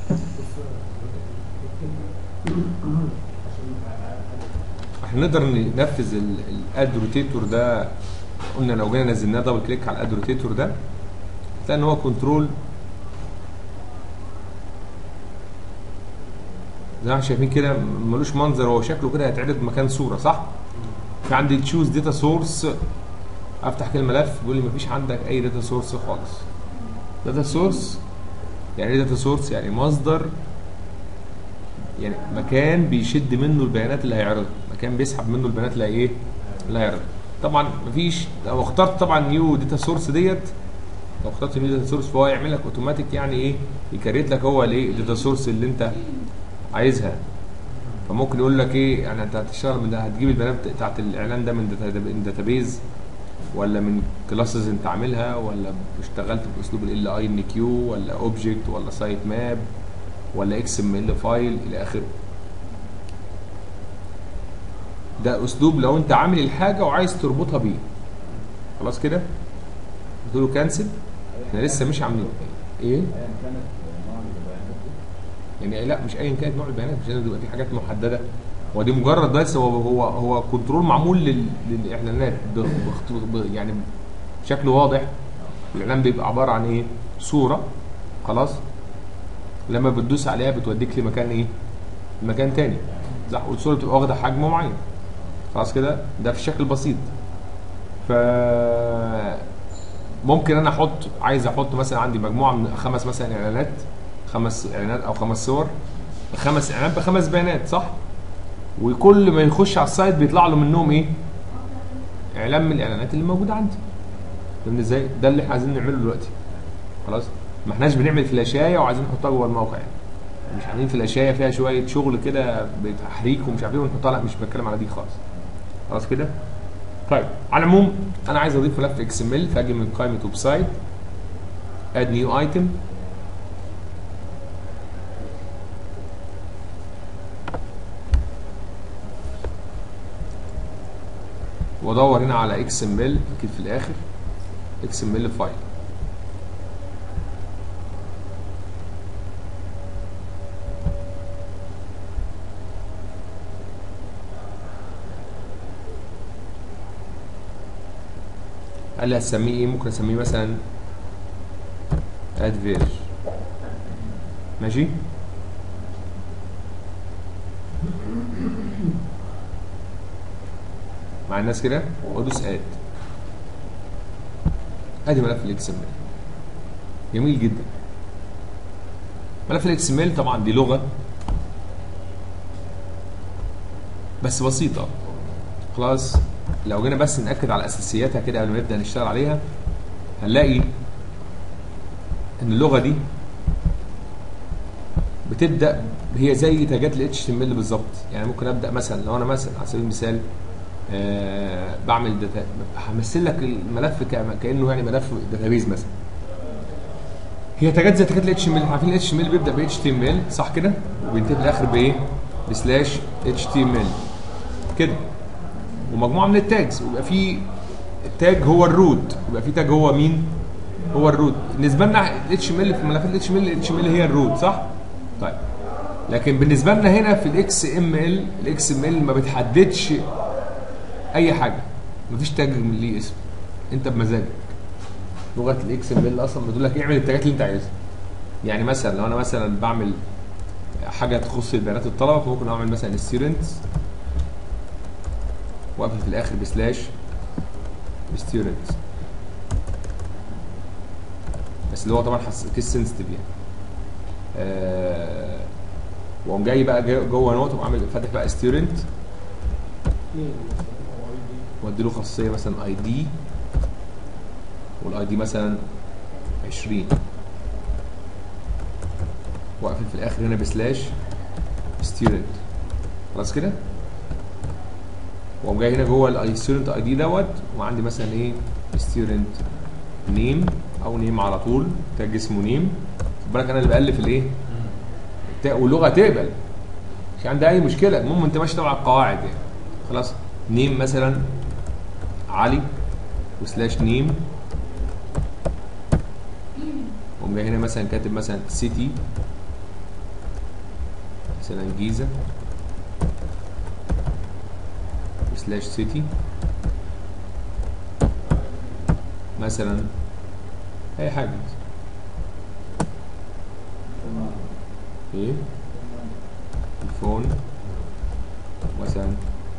عشان نقدر ننفذ الاد روتيتور ده قلنا لو جينا نزلناه دبل كليك على الاد روتيتور ده هتلاقي ان هو كنترول زي ما احنا شايفين كده ملوش منظر هو شكله كده هيتعرض مكان صوره صح؟ في عندي تشوز داتا سورس افتح كده الملف بيقول لي مفيش عندك اي داتا سورس خالص داتا سورس يعني ايه داتا سورس يعني مصدر يعني مكان بيشد منه البيانات اللي هيعرضها مكان بيسحب منه البيانات اللي ايه اللي هيعرضها طبعا مفيش لو اخترت طبعا نيو داتا سورس ديت لو اخترت نيو داتا سورس فهو يعمل لك اوتوماتيك يعني ايه يكريت لك هو الايه الداتا سورس اللي انت عايزها فممكن يقول لك ايه يعني انت هتشتغل من ده هتجيب البيانات بتاعت الاعلان ده من داتا من داتابيز ولا من كلاسز انت عاملها ولا اشتغلت باسلوب ال اي ان كيو ولا اوبجكت ولا سايت ماب ولا اكس ام ال فايل الى اخره ده اسلوب لو انت عامل الحاجه وعايز تربطها بيه خلاص كده قلت له كانسل احنا لسه مش عاملين ايه ايا كانت نوع البيانات دي يعني لا مش ايا كانت نوع البيانات مش لازم تبقى في حاجات محدده ودي مجرد بس هو هو هو كنترول معمول لل- للاعلانات ب- باخت- ب- يعني بشكل واضح الاعلان بيبقى عباره عن ايه صوره خلاص لما بتدوس عليها بتوديك لمكان ايه مكان تاني صح والصوره بتبقى واخده حجم معين خلاص كده ده في شكل بسيط ف ممكن انا احط عايز احط مثلا عندي مجموعه من خمس مثلا اعلانات خمس اعلانات او خمس صور خمس اعلانات بخمس بيانات صح وكل ما يخش على السايت بيطلع له منهم ايه اعلان من الاعلانات اللي موجوده عندي فاهمني ازاي ده اللي احنا عايزين نعمله دلوقتي خلاص ما احناش بنعمل فلاشايه وعايزين نحطها جوه الموقع يعني مش عاملين فلاشايه فيها شويه شغل كده بتحريك ومش عارف ايه ونحطها لا مش بتكلم على دي خالص خلاص كده طيب على العموم انا عايز اضيف ملف اكس ام ال فاجي من قائمه ويب سايت اد نيو ايتم وادور هنا على اكس ام ال اكيد في الاخر اكس ام ال فايل قال لي هتسميه ايه ممكن اسميه مثلا ادفير ماشي مع الناس كده وادوس اد ادي ملف الاكس ام ال جميل جدا ملف الاكس ام ال طبعا دي لغه بس بسيطه خلاص لو جينا بس ناكد على اساسياتها كده قبل ما نبدا نشتغل عليها هنلاقي ان اللغه دي بتبدا هي زي تاجات ال HTML بالظبط يعني ممكن ابدا مثلا لو انا مثلا على سبيل المثال آه بعمل داتا همثل لك الملف كأ- كانه يعني ملف داتابيز مثلا هي تاجات زي تاجات ال HTML عارفين ال HTML بيبدا ب HTML صح كده وبينتهي في الاخر بايه؟ بسلاش HTML كده ومجموعه من التاجز ويبقى في تاج هو الروت ويبقى في تاج هو مين؟ هو الروت بالنسبه لنا الاتش ام ال في ملفات الاتش ام ال الاتش ام ال هي الروت صح؟ طيب لكن بالنسبه لنا هنا في الاكس ام ال الاكس ام ال ما بتحددش اي حاجه مفيش تاج من ليه اسم انت بمزاجك لغه الاكس ام ال اصلا بتقول لك اعمل التاجات اللي انت عايزها يعني مثلا لو انا مثلا بعمل حاجه تخص البيانات الطلبه فممكن اعمل مثلا ستودنتس واقفل في الاخر بسلاش ستودنتس بس اللي هو طبعا حس كيس سنسيتيف يعني آه واقوم جاي بقى جو- جوه نوت وعامل فاتح بقى ستودنت وادي له خاصيه مثلا اي دي والاي دي مثلا 20 واقفل في الاخر هنا بسلاش ستودنت خلاص كده واقوم جاي هنا جوه الاي ستودنت اي دي دوت وعندي مثلا ايه ستودنت نيم او نيم على طول تاج اسمه نيم خد بالك انا اللي بالف الايه التا- واللغه تقبل مش عندها اي مشكله المهم انت ماشي تبع القواعد يعني خلاص نيم مثلا علي وسلاش نيم قوم جاي هنا مثلا كاتب مثلا سيتي مثلا جيزه سلاش سيتي مثلا اي حاجه ايه الفون مثلا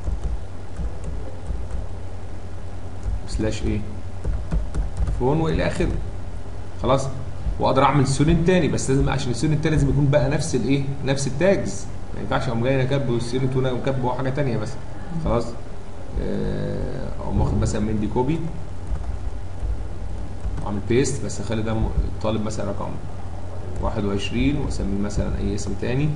سلاش ايه فون والى اخره خلاص واقدر اعمل سيرنت تاني بس لازم عشان السيرنت التاني لازم يكون بقى نفس الايه نفس التاجز ما ينفعش اقوم جاي انا كاتبه السيرنت وانا كاتبه حاجه تانيه بس خلاص آه، اقوم واخد مثلا من دي كوبي واعمل بيست بس اخلي ده م- طالب مثلا رقم 21 واسميه مثلا اي اسم تاني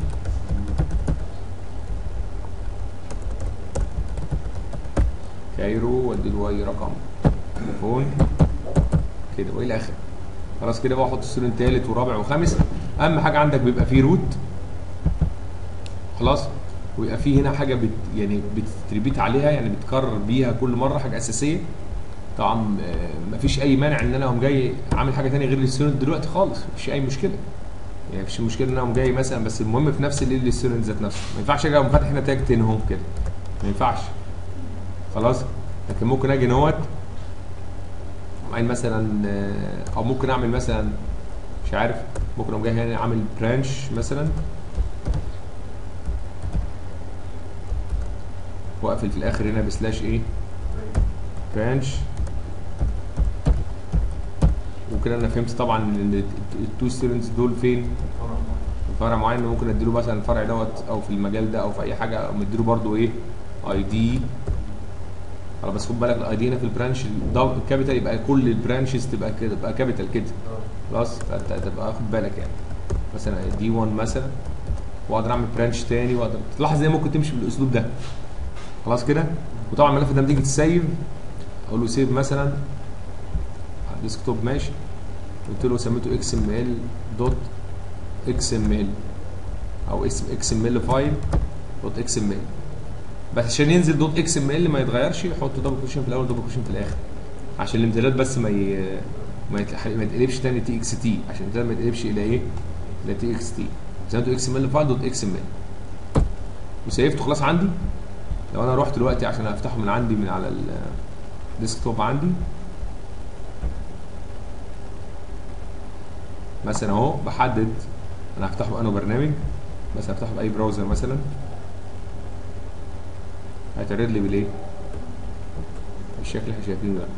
كايرو وادي له اي رقم تليفون كده والى اخره خلاص كده بقى احط ستودنت تالت ورابع وخامس اهم حاجه عندك بيبقى فيه روت خلاص ويبقى فيه هنا حاجه بت يعني بتتريبيت عليها يعني بتكرر بيها كل مره حاجه اساسيه طبعا آه، مفيش اي مانع ان انا اقوم جاي عامل حاجه ثانيه غير الستودنت دلوقتي خالص مفيش اي مشكله يعني مفيش مشكله ان انا اقوم جاي مثلا بس المهم في نفس الليل الستودنت ذات نفسه ما ينفعش اجي اقوم فاتح هنا تاج تاني هوم كده ما ينفعش خلاص لكن ممكن اجي نوت عين مثلا آه، او ممكن اعمل مثلا مش عارف ممكن اقوم جاي هنا عامل برانش مثلا واقفل في الاخر هنا بسلاش ايه برانش وكده انا فهمت طبعا ان التو ستودنتس دول فين في فرع معين ممكن اديله مثلا الفرع دوت او في المجال ده او في اي حاجه او مديله برضو ايه اي دي خلاص بس خد بالك الاي دي هنا في البرانش الكابيتال يبقى كل البرانشز تبقى كده تبقى كابيتال كده خلاص فانت تبقى خد بالك يعني مثلا دي 1 مثلا واقدر اعمل برانش تاني واقدر تلاحظ ازاي ممكن تمشي بالاسلوب ده خلاص كده وطبعا الملف ده لما تيجي تسيف اقول له سيف مثلا على الديسكتوب ماشي قلت له سميته اكس ام ال دوت اكس ام ال او اسم اكس ام ال فايل دوت اكس ام ال بس عشان ينزل دوت اكس ام ال ما يتغيرش يحط دبل كوشن في الاول دبل كوشن في الاخر عشان الامتداد بس ما ي... ما, يتح... ما يتقلبش تاني تي اكس تي عشان الامتداد ما يتقلبش الى ايه؟ الى تي اكس تي سميته اكس ام ال فايل دوت اكس ام ال وسيفته خلاص عندي لو انا رحت دلوقتي عشان افتحه من عندي من على الديسكتوب عندي مثلا اهو بحدد انا هفتحه بانه برنامج مثلا افتحه باي براوزر مثلا هيتعرض لي بالايه؟ بالشكل اللي احنا شايفينه ده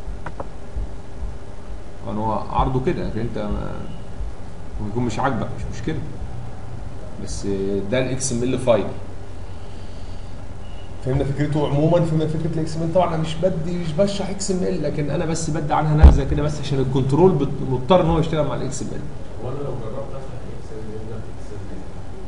طبعا هو عرضه كده لكن انت ما ممكن يكون مش عاجبك مش مشكله بس ده الاكس ام ال فايل فهمنا فكرته عموما فهمنا فكره الاكس ام ال طبعا انا مش بدي مش بشرح اكس ام ال لكن انا بس بدي عنها نبذه كده بس عشان الكنترول بت- مضطر ان هو يشتغل مع الاكس ام ال وانا لو جربت افتح اكسل يبدا اكسل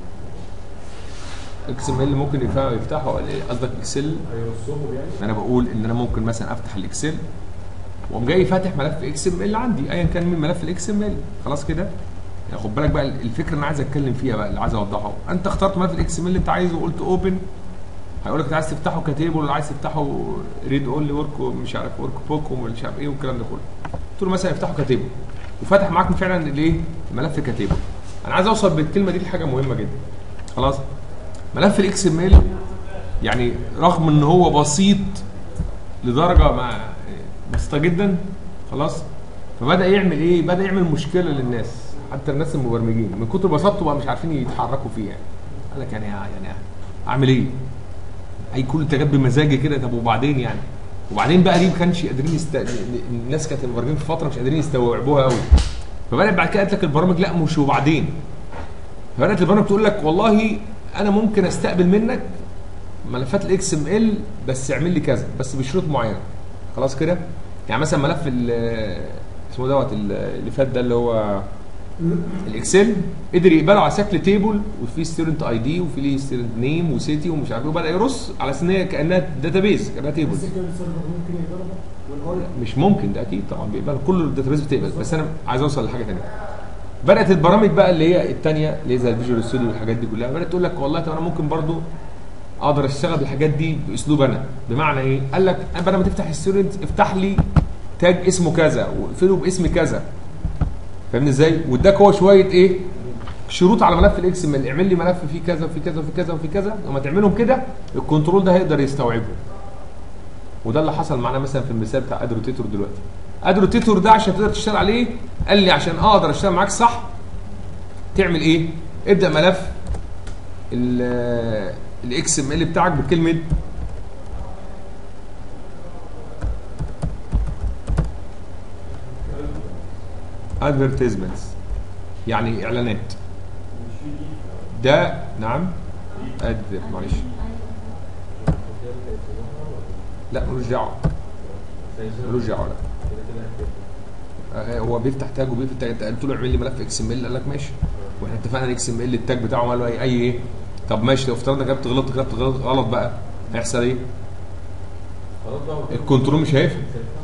اكس ام ال ممكن يفتحه يفتحه ولا ايه قصدك اكسل هيرصهم يعني انا بقول ان انا ممكن مثلا افتح الاكسل واقوم جاي فاتح ملف اكس ام ال عندي ايا كان من ملف الاكس ام ال خلاص كده يعني خد بالك بقى الفكره اللي انا عايز اتكلم فيها بقى اللي عايز اوضحه انت اخترت ملف الاكس ام ال اللي انت عايزه وقلت اوبن هيقول لك انت عايز تفتحه كتيبل ولا عايز تفتحه ريد اونلي ورك مش عارف ورك بوك ومش عارف ايه والكلام ده كله قلت له مثلا افتحه كتيبل وفتح معاك فعلا الايه ملف كتيبل انا عايز اوصل بالكلمه دي لحاجه مهمه جدا خلاص ملف الاكس ام ال يعني رغم ان هو بسيط لدرجه ما بسيطه جدا خلاص فبدا يعمل ايه بدا يعمل مشكله للناس حتى الناس المبرمجين من كتر بساطته بقى مش عارفين يتحركوا فيه يعني قال لك يعني يعني اعمل ايه اي كل انت جت بمزاجي كده طب وبعدين يعني وبعدين بقى دي ما كانش قادرين يست... الناس كانت المبرمجين في فتره مش قادرين يستوعبوها قوي فبدات بعد كده قالت لك البرامج لا مش وبعدين فبدات البرامج تقول لك والله انا ممكن استقبل منك ملفات الاكس ام ال بس اعمل لي كذا بس بشروط معينه خلاص كده يعني مثلا ملف ال- اسمه دوت ال- اللي فات ده اللي هو الاكسل قدر يقبله على شكل تيبل وفي ستودنت اي دي وفي ليه ستودنت نيم وسيتي ومش عارف ايه وبدا يرص على اساس ان هي كانها داتابيز كانها تيبل بس كده السيرفر ممكن يقدر ده والأول مش ممكن ده اكيد طبعا بيقبل كل الداتابيز بتقبل بس انا عايز اوصل لحاجه ثانيه بدات البرامج بقى اللي هي الثانيه اللي هي زي الفيجوال ستوديو والحاجات دي كلها بدات تقول لك والله طب انا ممكن برضو اقدر اشتغل بالحاجات دي باسلوب انا بمعنى ايه قال لك بدل ما تفتح الستودنت افتح لي تاج اسمه كذا واقفله باسم كذا فاهمني ازاي واداك هو شويه ايه شروط على ملف الاكس ام ال اعمل لي ملف فيه كذا وفيه كذا وفيه كذا وفيه كذا لما تعملهم كده الكنترول ده هيقدر يستوعبهم وده اللي حصل معانا مثلا في المثال بتاع اد روتيتور دلوقتي اد روتيتور ده عشان تقدر تشتغل عليه قال لي عشان اقدر اشتغل معاك صح تعمل ايه ابدا ملف الاكس ام ال بتاعك بكلمه advertisements يعني اعلانات ده نعم ادفير معلش لا ملوش دعوه ملوش دعوه لا آه، هو بيفتح تاج وبيفتح تاج انت قلت له اعمل لي ملف اكس ام ال قال لك ماشي واحنا اتفقنا الاكس ام ال التاج بتاعه ماله اي اي ايه طب ماشي لو افترضنا جبت غلط جبت غلط غلط بقى هيحصل ايه؟ خلاص بقى هو الكنترول مش هيفهم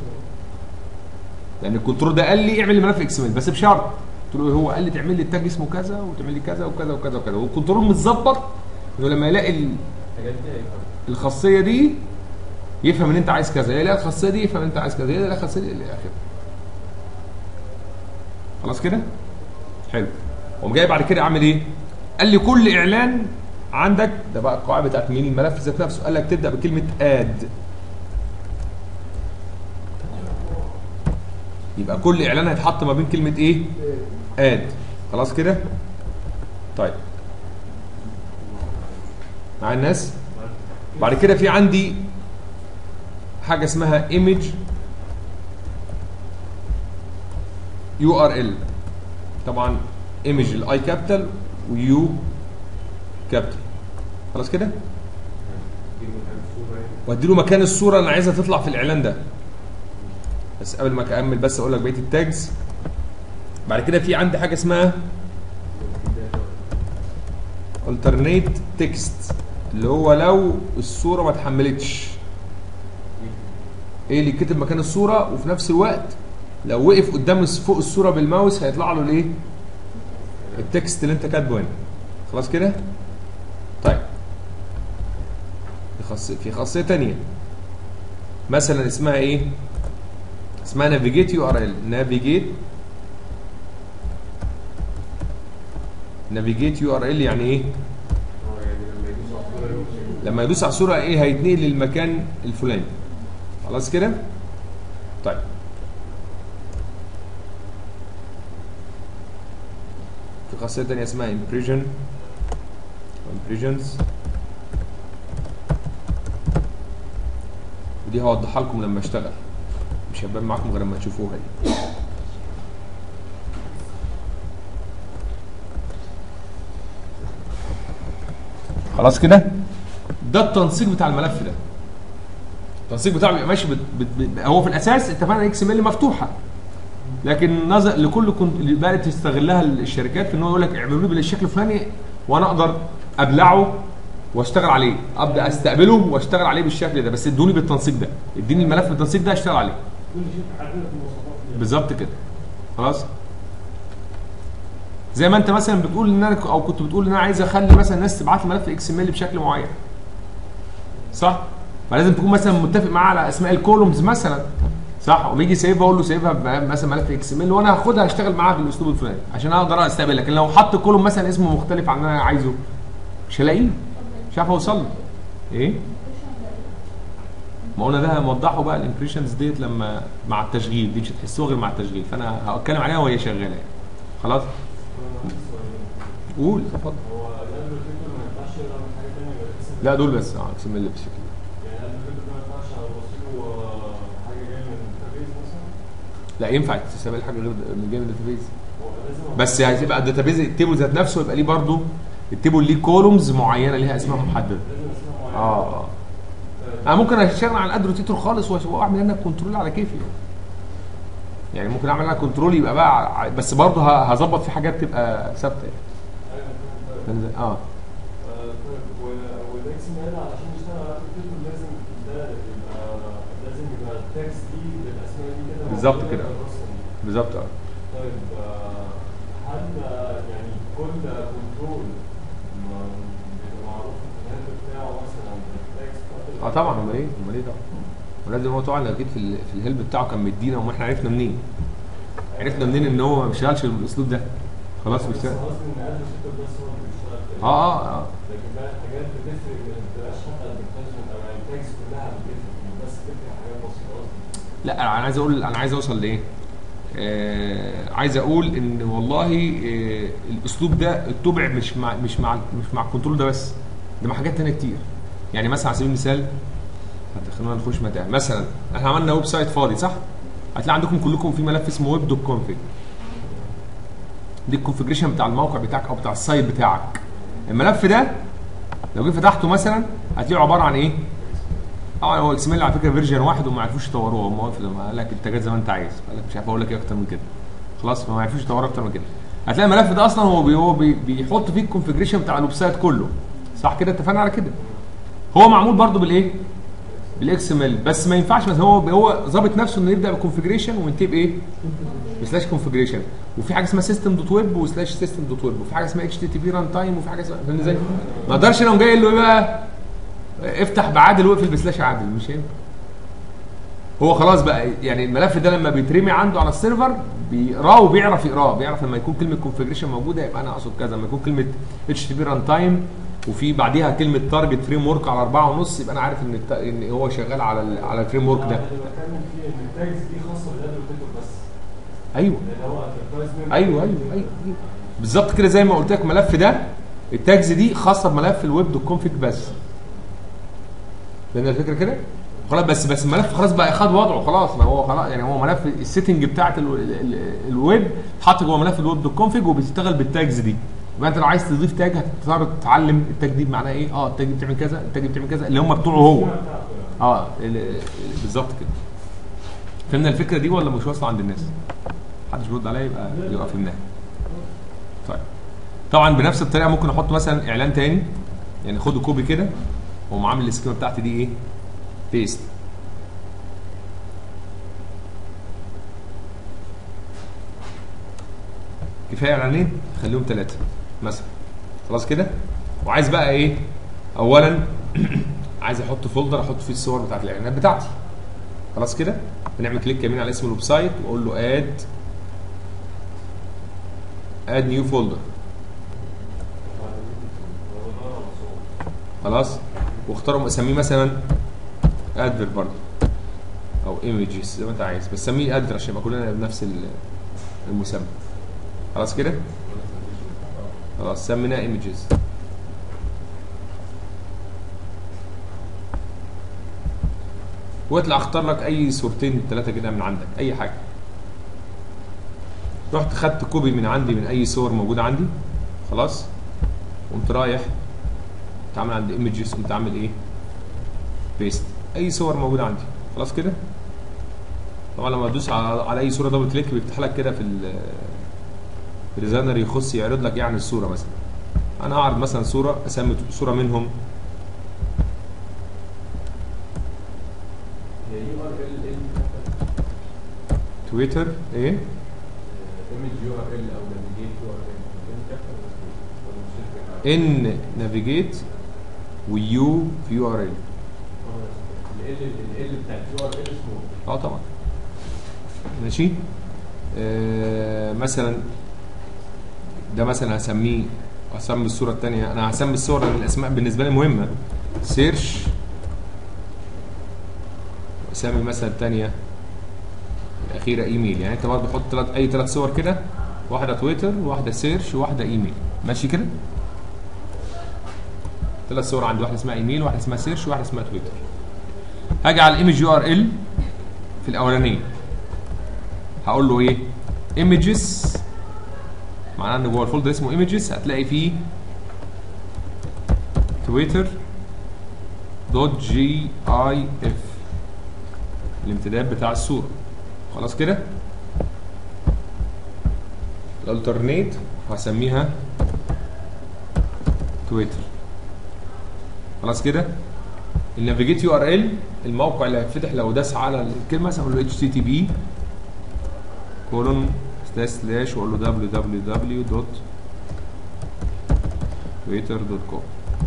لان الكنترول ده قال لي اعمل لي ملف اكس ام ال بس بشرط قلت له هو قال لي تعمل لي التاج اسمه كذا وتعمل لي كذا وكذا وكذا وكذا والكنترول متظبط انه لما يلاقي ال- الحاجات دي هيفهم الخاصيه دي يفهم ان انت عايز كذا يلاقي الخاصيه دي يفهم ان انت عايز كذا يلاقي الخاصيه دي الى اخره خلاص كده حلو قوم جاي بعد كده اعمل ايه قال لي كل اعلان عندك ده بقى القاعده بتاعت مين الملف ذات نفسه قال لك تبدا بكلمه اد يبقى كل اعلان هيتحط ما بين كلمه ايه اد خلاص كده طيب مع الناس بعد كده في عندي حاجه اسمها ايمج يو ار ال طبعا ايمج الاي كابيتال ويو كابيتال خلاص كده دي مكان الصورة يعني وادي له مكان الصوره اللي انا عايزها تطلع في الاعلان ده بس قبل ما اكمل بس اقول لك بقيه التاجز بعد كده في عندي حاجه اسمها alternate text اللي هو لو الصوره ما اتحملتش ايه اللي كتب مكان الصوره وفي نفس الوقت لو وقف قدام الس- فوق الصوره بالماوس هيطلع له الايه التكست اللي انت كاتبه هنا خلاص كده طيب في خاصيه في خاصيه تانية مثلا اسمها ايه اسمها نافيجيت يو ار ال نافيجيت نافيجيت يو ار ال يعني ايه اه يعني لما يدوس على الصورة يمشي لما يدوس على الصوره ايه هيتنقل للمكان الفلاني خلاص كده طيب في خاصيه تانية اسمها impression impressions ودي هوضحها لكم لما اشتغل مش هتبان معاكم غير لما تشوفوها دي خلاص كده ده التنسيق بتاع الملف ده التنسيق بتاعه بيبقى ماشي بت... بت... بت... هو في الاساس اتفقنا اكس ام ال مفتوحه لكن نظر لكل كنت اللي بقت تستغلها الشركات في ان هو يقول لك اعملوا لي بالشكل الفلاني وانا اقدر ابلعه واشتغل عليه ابدا استقبله واشتغل عليه بالشكل ده بس ادوني بالتنسيق ده اديني الملف بالتنسيق ده اشتغل عليه كل شيء حددنا في المواصفات دي. بالظبط كده خلاص زي ما انت مثلا بتقول ان انا او كنت بتقول ان انا عايز اخلي مثلا الناس تبعت لي ملف اكس ام ال بشكل معين صح فلازم تكون مثلا متفق معاه على اسماء الكولومز مثلا صح وبيجي سيفها اقول له سيفها ب- مثلا ملف اكس ام ال وانا هاخدها اشتغل معاها بالاسلوب الفلاني عشان اقدر استقبل لكن لو حط كولوم مثلا اسمه مختلف عن اللي انا عايزه مش هلاقيه مش عارف اوصل له ايه ما قلنا ده هنوضحه بقى الامبريشنز ديت لما مع التشغيل دي مش هتحسوها غير مع التشغيل فانا هتكلم عليها وهي شغاله يعني خلاص قول اتفضل هو الأدب الفكر ما ينفعش يقرا من حاجة تانية غير اسم لا دول بس اه اقسم بالله بالشكل ده يعني الأدب الفكر ما ينفعش أوصله حاجة جاية من الداتابيز مثلا لا ينفع تستقبل حاجه غير من جانب الداتابيز هو لازم بس هتبقى الداتابيز التيبل ذات نفسه يبقى ليه برضه التيبل ليه كولومز معينه ليها اسماء محدده لازم اسمها معينة اه اه انا ممكن اشتغل على الاد روتيتور خالص وأش- واعمل انا كنترول على كيفي يعني ممكن اعمل انا كنترول يبقى بقى ع- بس برضه ه- هظبط في حاجات تبقى ثابته يعني. أيوة فاهم طيب. اه آه، طيب و- والاكس ام ال علشان يشتغل على الفكر لازم ده يبقى لازم يبقى التكست دي بالاسماء دي كده بالظبط موجودة كده. بالرسم دي. بالظبط اه طيب آه، هل آه، يعني كل كنترول ما- بيبقى معروف الهيد بتاعه مثلا بالتكست اه طبعا امال ايه امال ايه طبعا ولازم هو طبعا لو جيت في ال- في الهيلب بتاعه كان مدينا وما احنا عرفنا منين عرفنا منين ان هو ما بيشتغلش بالاسلوب ده خلاص بس بيشتغل خلاص ان ادرس بس هو اللي بيشتغل كده اه اه اه لكن بقى الحاجات بتفرق ما بتبقاش حتى الادفرتايزمنت او يعني التاجز كلها بتفرق بس بتفرق حاجات بسيطه اصلا لا انا عايز اقول انا عايز اوصل لايه آه عايز اقول ان والله آه الاسلوب ده اتبع مش مع مش مع مش مع الكنترول ده بس ده مع حاجات تانية كتير يعني مثلا على سبيل المثال خلونا نخش متاع مثلا احنا عملنا ويب سايت فاضي صح هتلاقي عندكم كلكم في ملف اسمه ويب دوت كونفيج دي الكونفجريشن بتاع الموقع بتاعك او بتاع السايت بتاعك الملف ده لو جيت فتحته مثلا هتلاقيه عباره عن ايه اه هو اكس ام ال على فكره فيرجن واحد وما عرفوش يطوروه هم واقف لما قال لك التاجات زي ما انت عايز قال لك مش عارف اقول لك ايه اكتر من كده خلاص فما عرفوش يطوروه اكتر من كده هتلاقي الملف ده اصلا هو بي هو بي بيحط فيه الكونفجريشن بتاع الويب سايت كله صح كده اتفقنا على كده هو معمول برضو بالايه بالاكس ام ال بس ما ينفعش مثلا هو هو ظابط نفسه انه يبدا بكونفجريشن وينتهي بايه بسلاش كونفجريشن وفي حاجه اسمها سيستم دوت ويب وسلاش سيستم دوت ويب وفي حاجه اسمها اتش تي تي بي ران تايم وفي حاجه اسمها فاهم ازاي ما اقدرش انا أقوم جاي له ايه بقى افتح بعادل واقفل بسلاش عادل مش هينفع هو خلاص بقى يعني الملف ده لما بيترمي عنده على السيرفر بيقراه وبيعرف يقراه بيعرف لما يكون كلمه كونفجريشن موجوده يبقى انا اقصد كذا لما يكون كلمه اتش تي بي ران تايم وفي بعديها كلمه تارجت فريم ورك على أربعة ونص يبقى انا عارف ان الت... ان هو شغال على ال... على الفريم ورك ده اللي بتكلم فيه ان التاجز دي خاصه بالادفرتايزر بس ايوه اللي هو ادفرتايزمنت ايوه ايوه ايوه, أيوة. بالظبط كده زي ما قلت لك الملف ده التاجز دي خاصه بملف الويب دوت كونفيج بس لان الفكره كده خلاص بس بس الملف خلاص بقى خد وضعه خلاص ما هو خلاص يعني هو ملف السيتنج بتاعت ال- ال- ال- الويب اتحط جوه ملف الويب دوت كونفيج وبتشتغل بالتاجز دي يبقى انت لو عايز تضيف تاج هتضطر تتعلم التاج دي بمعناه ايه اه التاج دي بتعمل كذا التاج دي بتعمل كذا اللي هم بتوعه هو اه ال- ال- بالظبط كده فهمنا الفكره دي ولا مش واصله عند الناس محدش بيرد عليا يبقى يبقى فهمناها طيب طبعا بنفس الطريقه ممكن احط مثلا اعلان تاني يعني خدوا كوبي كده واقوم عامل السكيما بتاعتي دي ايه بيست كفايه اعلانين خليهم ثلاثه مثلا خلاص كده وعايز بقى ايه اولا عايز احط فولدر احط فيه الصور بتاعت الاعلانات بتاعتي خلاص كده بنعمل كليك يمين على اسم الويب سايت واقول له اد اد نيو فولدر خلاص واختاروا اسميه مثلا ادفر برضه او ايمجز زي ما انت عايز بس سميه ادفر عشان يبقى كلنا بنفس ال- المسمى خلاص كده خلاص سميناه ايمجز واطلع اختار لك اي صورتين ثلاثه كده من عندك اي حاجه رحت خدت كوبي من عندي من اي صور موجوده عندي خلاص قمت رايح تعمل عند ايمجز قمت عامل ايه بيست اي صور موجوده عندي خلاص كده طبعا لما تدوس على, على اي صوره دبل كليك بيفتح لك كده في ال في الديزاينر يخص يعرض لك يعني الصوره مثلا انا هعرض مثلا صوره اسمي صوره منهم هي يو ار ال ال تويتر ايه ايمج يو ار ال او نافيجيت يو ار ال ان نافيجيت ويو في يو ار ال ال ال بتاعت يو ار ال اسمه اه طبعا ماشي آه مثلا ده مثلا هسميه هسمي الصوره الثانيه انا هسمي الصور لان الاسماء بالنسبه لي مهمه سيرش اسمي مثلا الثانيه الاخيره ايميل يعني انت برضه حط ثلاث اي ثلاث صور كده واحده تويتر وواحده سيرش وواحده ايميل ماشي كده ثلاث صور عندي واحده اسمها ايميل واحده اسمها سيرش وواحده اسمها تويتر هاجي على الايمج يو ار ال في الاولانيه هقول له ايه ايمجز معناه ان جوه الفولدر اسمه ايمجز هتلاقي فيه تويتر دوت جي اي اف الامتداد بتاع الصوره خلاص كده الالترنيت هسميها تويتر خلاص كده النافيجيت يو ار ال الموقع اللي هيتفتح لو داس على الكلمه مثلا اقول له اتش تي تي بي كولون سلاش سلاش واقول له دبليو دبليو دبليو دوت تويتر دوت كوم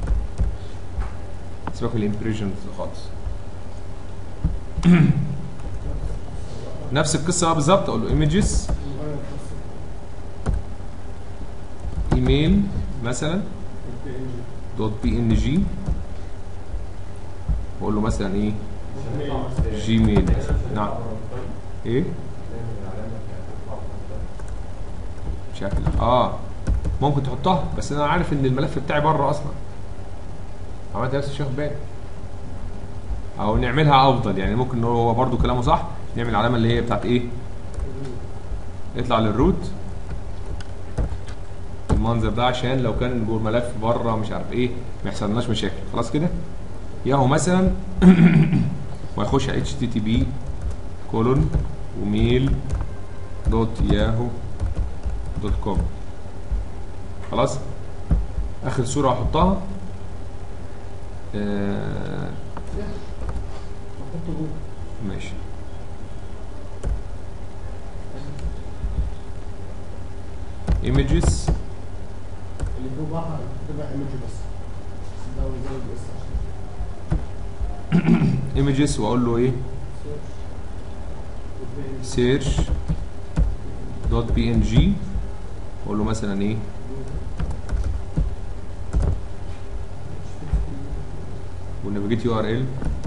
سيبك من الامبريشنز خالص نفس القصه بقى بالظبط اقول له ايمجز مثلا دوت بي ان جي واقول له مثلا ايه جيميل نعم ايه شكل اه ممكن تحطها بس انا عارف ان الملف بتاعي بره اصلا عملت نفس الشيء بالي او نعملها افضل يعني ممكن هو برضو كلامه صح نعمل العلامه اللي هي بتاعت ايه يطلع للروت المنظر ده عشان لو كان جوه الملف بره مش عارف ايه ما يحصلناش مشاكل خلاص كده ياهو مثلا ويخش على اتش تي تي بي كولون وميل دوت ياهو دوت كوم خلاص اخر صوره هحطها آه احطه جوه ماشي images اللي فوق بحر تبقى ايمج بس بس ده هو يزود بس عشان images واقول له ايه سيرش search دوت بي ان جي واقول له مثلا ايه ونافيجيت يو ار ال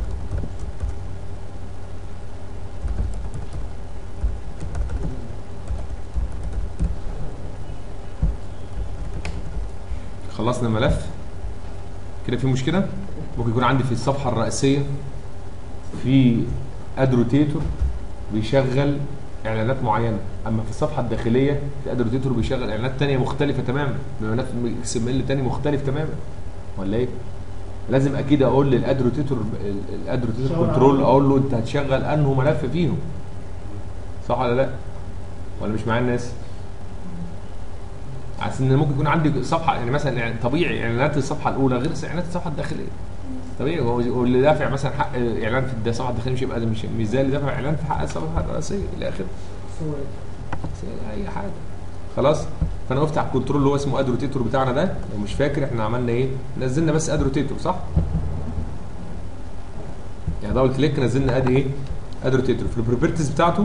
خلصنا الملف كده في مشكله ممكن يكون عندي في الصفحه الرئيسيه في اد روتيتور بيشغل اعلانات معينه اما في الصفحه الداخليه في اد روتيتور بيشغل اعلانات تانية مختلفه تماما بملف اكس ام ال تاني مختلف تماما ولا ايه لازم اكيد اقول للاد روتيتور الاد روتيتور شغل كنترول على- اقول له انت هتشغل انه ملف فيهم صح ولا لا ولا مش معايا الناس عشان ان ممكن يكون عندي صفحه يعني مثلا يعني طبيعي اعلانات الصفحه الاولى غير اعلانات الصفحه الداخليه طبيعي هو واللي دافع مثلا حق اعلان في الصفحه الداخليه مش يبقى مش مش زي اللي دافع اعلان في حق الصفحه الرئيسيه الى اخره صور اي حاجه خلاص فانا وقفت على الكنترول اللي هو اسمه اد روتيتور بتاعنا ده لو مش فاكر احنا عملنا ايه نزلنا بس اد روتيتور صح يعني دبل كليك نزلنا اد ايه اد روتيتور في البروبرتيز بتاعته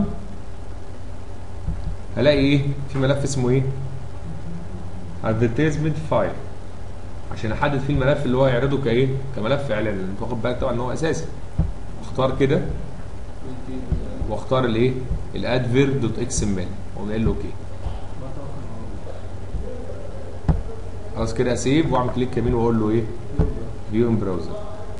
هلاقي ايه في ملف اسمه ايه ادفرتيزمنت فايل عشان احدد فيه الملف اللي هو هيعرضه كايه كملف اعلان لان انت واخد بالك طبعا ان هو اساسي اختار كده واختار الايه الادفير دوت اكس ام ال واقوم قايل له اوكي خلاص كده اسيب واعمل كليك يمين واقول له ايه فيو ان براوزر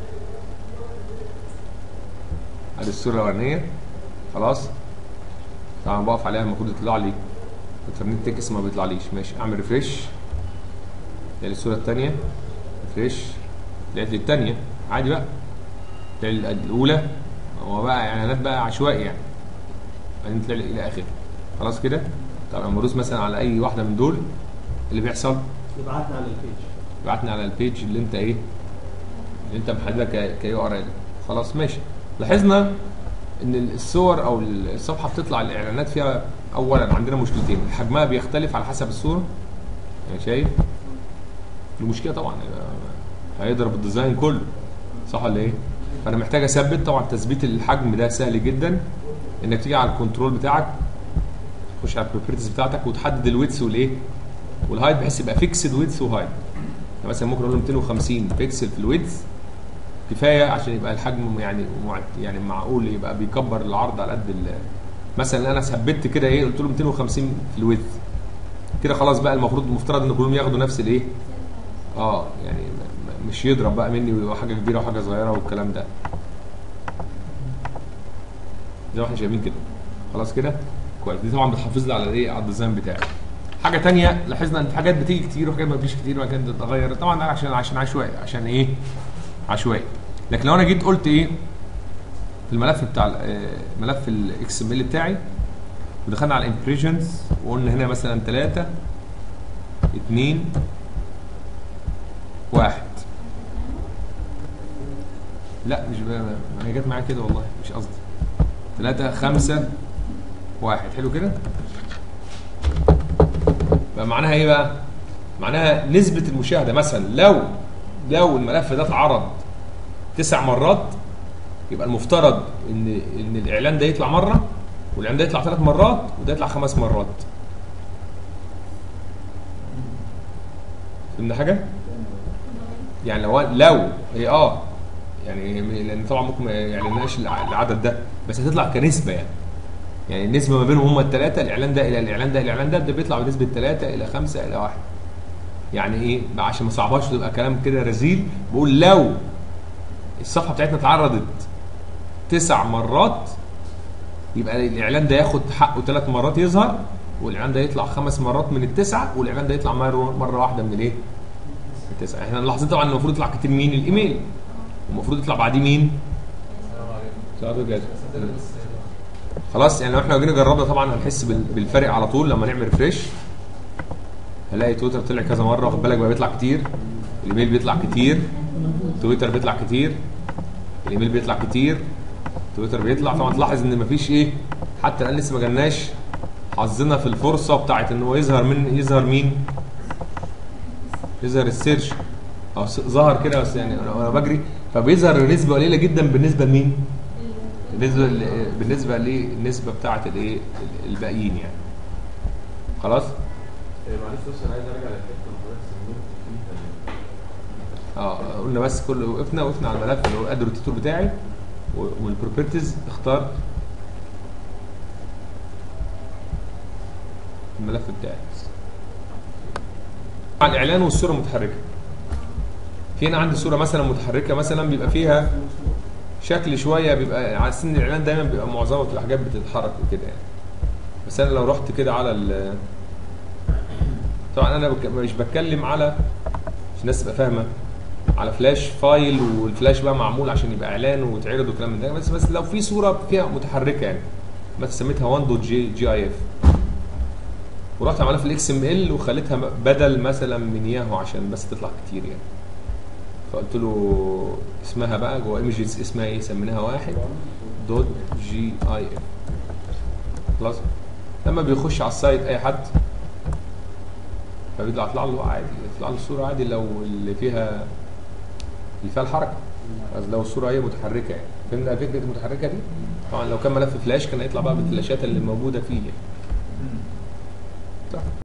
ادي الصوره الاولانيه خلاص طبعا بقف عليها المفروض يطلع لي انترنت تكس ما بيطلعليش ماشي اعمل ريفريش تلاقي الصوره الثانيه ريفريش لقيت لي الثانيه عادي بقى تلاقي ال- الاولى هو بقى اعلانات بقى عشوائي يعني بعدين تلاقي الى اخره خلاص كده طب لما ادوس مثلا على اي واحده من دول اللي بيحصل يبعتنا على البيج بعتني على البيج اللي انت ايه اللي انت محددها كيو ار ال خلاص ماشي لاحظنا ان الصور او الصفحه بتطلع الاعلانات فيها اولا عندنا مشكلتين حجمها بيختلف على حسب الصوره يعني شايف دي مشكله طبعا هيضرب الديزاين كله صح ولا ايه فانا محتاج اثبت طبعا تثبيت الحجم ده سهل جدا انك تيجي على الكنترول بتاعك تخش على البروبرتيز بتاعتك وتحدد الويتس والايه والهايت بحيث يبقى فيكسد ويتس وهايت يعني مثلا ممكن اقول له 250 بيكسل في الويدز كفايه عشان يبقى الحجم يعني مع- يعني معقول يبقى بيكبر العرض على قد ال- مثلا انا ثبت كده ايه قلت له 250 في الويدز كده خلاص بقى المفروض المفترض ان كلهم ياخدوا نفس الايه اه يعني م- م- مش يضرب بقى مني ويبقى حاجه كبيره وحاجه صغيره والكلام ده زي ما احنا شايفين كده خلاص كده كويس دي طبعا بتحافظ لي على الايه على الديزاين بتاعي حاجه تانية لاحظنا ان في حاجات بتيجي كتير وحاجات ما بتجيش كتير وحاجات بتتغير طبعا ده عشان عشان عشوائي عشان ايه عشوائي لكن لو انا جيت قلت ايه في الملف بتاع ال- آه، ملف الاكس ام ال بتاعي ودخلنا على الامبريشنز وقلنا هنا مثلا 3 2 1 لا مش ب- ما هي جت معايا كده والله مش قصدي 3 5 1 حلو كده بقى معناها ايه بقى معناها نسبة المشاهدة مثلا لو لو الملف ده اتعرض تسع مرات يبقى المفترض ان ان الاعلان ده يطلع مرة والاعلان ده يطلع ثلاث مرات وده يطلع خمس مرات فهمنا حاجه يعني لو لو هي اه يعني لان طبعا ممكن ما يعلناش الع- العدد ده بس هتطلع كنسبه يعني يعني النسبه ما بينهم هم الثلاثه الاعلان ده الى الاعلان ده الى الاعلان ده ده بيطلع بنسبه 3 الى 5 الى 1 يعني ايه بقى عشان ما صعبهاش تبقى كلام كده رزيل بقول لو الصفحه بتاعتنا اتعرضت تسع مرات يبقى الاعلان ده ياخد حقه ثلاث مرات يظهر والاعلان ده يطلع خمس مرات من التسعه والاعلان ده يطلع مره مره واحده من الايه؟ من التسعه احنا ملاحظين طبعا إن المفروض يطلع كتير مين؟ الايميل المفروض يطلع بعديه مين؟ سؤال بجد. خلاص يعني لو احنا لو جينا جربنا طبعا هنحس بال- بالفرق على طول لما نعمل ريفريش هنلاقي تويتر طلع كذا مره خد بالك بقى بيطلع كتير الايميل بيطلع كتير تويتر بيطلع كتير الايميل بيطلع كتير تويتر بيطلع طبعا تلاحظ ان مفيش ايه حتى الان لسه ما جالناش حظنا في الفرصه بتاعت ان هو يظهر من يظهر مين يظهر السيرش او س- ظهر كده بس يعني انا أنا بجري فبيظهر نسبه قليله جدا بالنسبه لمين بالنسبه ل- بالنسبه للنسبه بتاعت الايه الباقيين يعني خلاص إيه، معلش بس انا عايز ارجع للحته اللي حضرتك سميت فيها اه قلنا بس كل وقفنا وقفنا على الملف اللي هو الاد روتيتور بتاعي والبروبرتيز اختار الملف بتاعي على الاعلان والصوره المتحركه في هنا عندي صوره مثلا متحركه مثلا بيبقى فيها شكل شويه بيبقى على سن الاعلان دايما بيبقى معظمه الحاجات بتتحرك وكده يعني بس انا لو رحت كده على ال طبعا انا بك... مش بتكلم على عشان الناس تبقى فاهمه على فلاش فايل والفلاش بقى معمول عشان يبقى اعلان ويتعرض وكلام من ده بس بس لو في صوره فيها متحركه يعني بس سميتها 1 دوت جي جي اي اف ورحت عملها في الاكس ام ال وخليتها بدل مثلا من ياهو عشان بس تطلع كتير يعني فقلت له اسمها بقى جوه ايمجز اسمها ايه سميناها واحد دوت جي اي اف خلاص لما بيخش على السايت اي حد فبيطلع يطلع له عادي يطلع له الصوره عادي لو اللي فيها اللي فيها الحركه بس لو الصوره هي متحركه يعني فهمنا فكره المتحركه دي طبعا لو كان ملف فلاش كان هيطلع بقى بالفلاشات اللي موجوده فيه يعني. صح